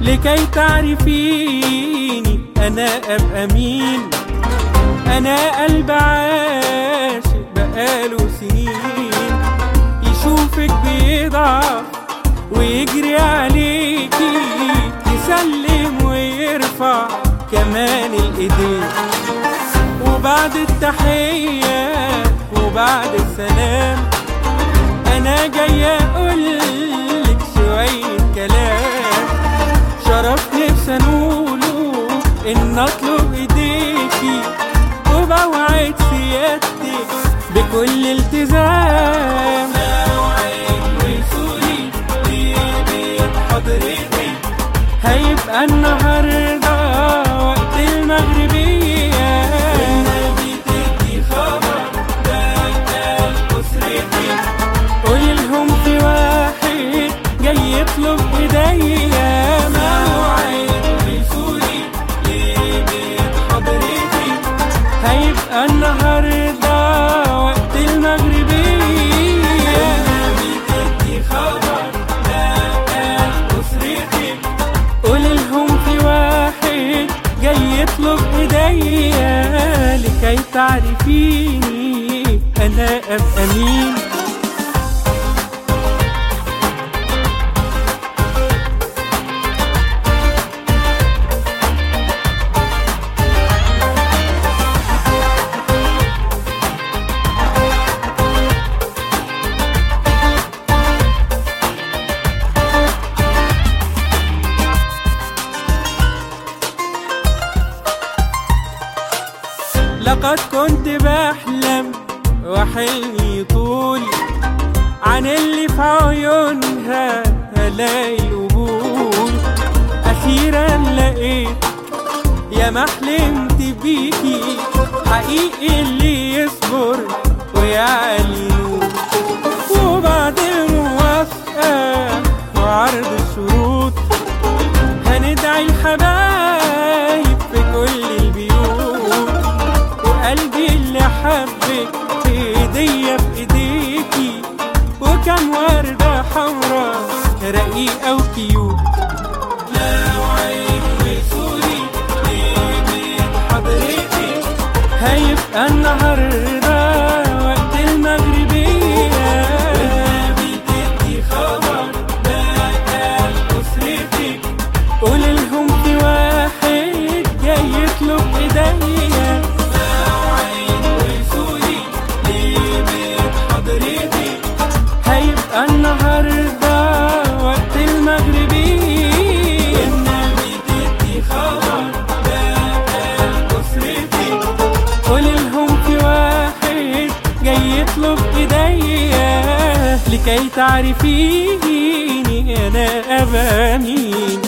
لكي تعرفيني أنا أبقى مين أنا قلب عاشق بقاله سنين يشوفك بيضعف ويجري عليكي يسلم ويرفع كمان الإيدين وبعد التحية وبعد السلام أنا جاي أقولك شوية كلام شرف نفسي أنوله إن أطلب إيديكي وبوعد سيادتك بكل التزام هيبقى النهارده وقت المغربية النبي تدي خبر ده أسرتي قولي لهم في واحد جاي يطلب ايديا موعد وصولي لبيت حضرتي هيبقى النهارده وقت المغربية النبي تدي خبر ده أسرتي قولي لهم في واحد جاي يطلب ايديا لكي تعرفيني انا ابقى مين لقد كنت بحلم وحلمي طول عن اللي في عيونها هلاقي القبول أخيرا لقيت يا ما حلمت بيكي حقيقي اللي يصبر ويعلي نور وبعد الموافقة وعرض الشروط هندعي الحبايب في كل البيوت وقلبي اللي حبك هدية بإيديكي وكم وردة حمرا رقيقة وكيوت لو عين وصولي لبيت حضرتي هيبقى النهاردة وقت المغربية والنبي تدي خبر بقى أسرتك قولي لهم في واحد جاي يطلب ايديا موعد وصولي لبيت حضرتي هيبقى النهارده وقت المغربية النبي تدي خبر بقى أسرتي قولي لهم في واحد جاي يطلب ايديا لكي تعرفيني انا ابقى مين